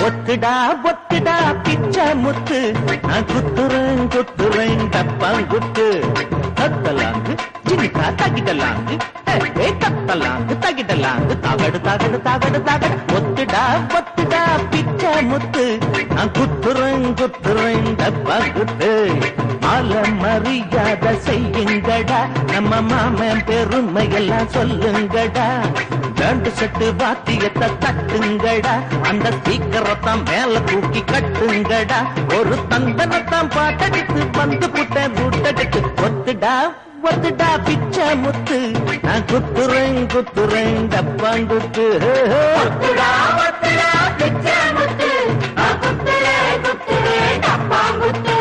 ஒத்துடா ஒத்துடா பிச்சை முத்து நான் குத்துறேன் குத்துறேன் டப்பாங்குத்து தத்தலாங்கு ஜினிக்கா தகிடலாங்கு ஏ தத்தலாங்கு தகிடலாங்கு தகடு தகடு தகடு தகடு ஒத்துடா ஒத்துடா பிச்சை முத்து நான் குத்துறேன் குத்துறேன் டப்பாங்குத்து மால மரியாதை செய்யுங்கடா நம்ம மாமன் பெருமையெல்லாம் சொல்லுங்கடா ரெண்டு செட்டு வாத்தியத்தை தட்டுங்கடா அந்த ஸ்பீக்கரைத்தான் மேல தூக்கி கட்டுங்கடா ஒரு தந்தனத்தான் பாட்டடித்து வந்து புட்ட முட்டடித்து ஒத்துடா ஒத்துடா பிச்சை முத்து நான் குத்துறேன் குத்துறேன் டப்பாங்குத்து ஒத்துடா ஒத்துடா பிச்சை முத்து நான் குத்துறேன் குத்துறேன் டப்பாங்குத்து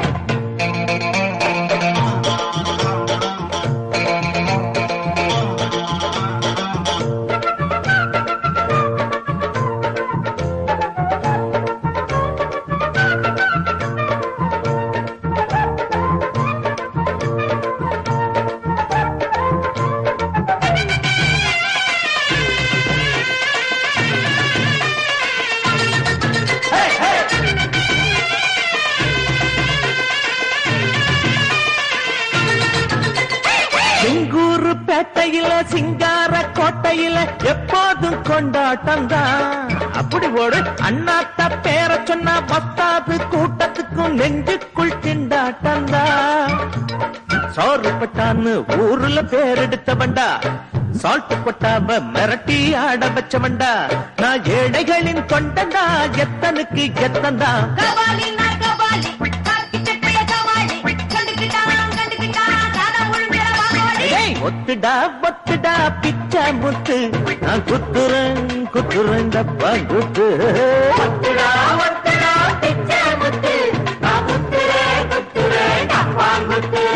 செங்கூரு பேட்டையில சிங்கார கோட்டையில எப்போதும் கொண்டாட்டம் தான் அப்படி ஓடு அண்ணாத்த பேர சொன்னா பத்தாது கூட்டத்துக்கும் நெஞ்சுக்குள் திண்டாட்டம் தான் சோறு பட்டான்னு ஊருல பேர் எடுத்தவன்டா சால்ட் கொட்டாம மிரட்டி ஆட வச்சவன்டா நான் ஏழைகளின் கொண்டண்டா எத்தனுக்கு எத்தந்தா கபாலி நான் கபாலி காக்கி சட்டைய கபாலி கண்டுக்கிட்டான் கண்டுக்கிட்டான் தானா ஒழுங்கிற வாங்கோடி ஏய், ஒத்துடா ஒத்துடா பிச்சை முத்து நான் குத்துறேன் குத்துறேன் டப்பா குத்து ஒத்துடா ஒத்துடா பிச்சை முத்து நான் குத்துறேன் குத்துறேன் டப்பாங்குத்து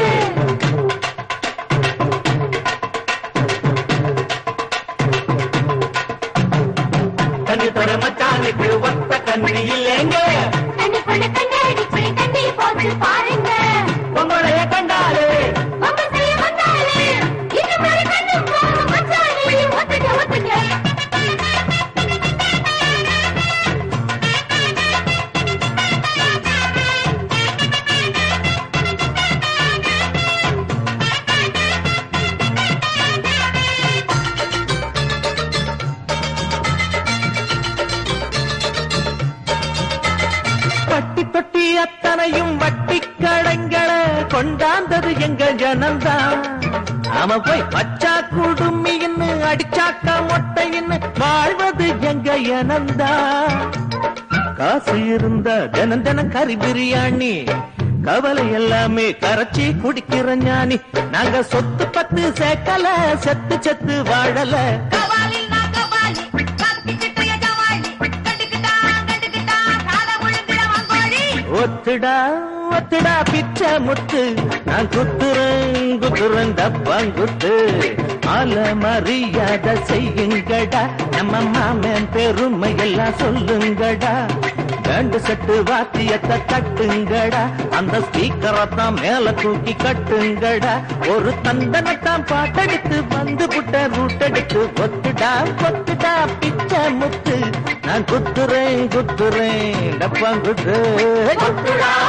கண்ணி தொட மச்சானுக்கு ஒத்த கண்ணி இல்லைங்க கண்ணுக்குள்ள கண்ணடிச்சு தண்ணி போட்டு பாருங்க உங்களைய கண்டாலே உங்க செய்ய வந்தாலே இது மாதிரி கண்ணு போக மச்சானே ஒத்துக்க ஒத்துக்க பட்டி தொட்டி அத்தனையும் வட்டி கடங்களை கொண்டாந்தது எங்க ஜனந்தான் நாம போய் பச்சா குடுமின்னு அடிச்சாக்கா மொட்டைன்னு வாழ்வது எங்க இனந்தா காசு இருந்தா தினம் தினம் கறி பிரியாணி கவலை எல்லாமே கரைச்சி குடிக்கிற ஞானி நாங்க சொத்து பத்து சேர்க்கல செத்து செத்து வாழல கபாலி நான் கபாலி காக்கி சட்டைய கபாலி கண்டுக்கிட்டான் கண்டுக்கிட்டான் தானா ஒழுங்கிற வாங்கோடி ஒத்துடா ஒத்துடா பிச்சை முத்து நான் குத்துறேன் குத்துறேன் டப்பாங்குத்து ஆல மரியாதை செய்யுங்கடா நம்ம மாமன் பெருமை எல்லாம் சொல்லுங்கடா ரெண்டு செட்டு வாத்தியத்தை தட்டுங்கடா அந்த ஸ்பீக்கரை தான் மேல தூக்கி கட்டுங்கடா ஒரு தந்தனத்தான் பாட்டடித்து வந்து புட்ட ரூட்டடித்து ஒத்துடா ஒத்துடா பிச்சை முத்து நான் குத்துறேன் குத்துறேன் டப்பாங்குத்து ஒத்துடா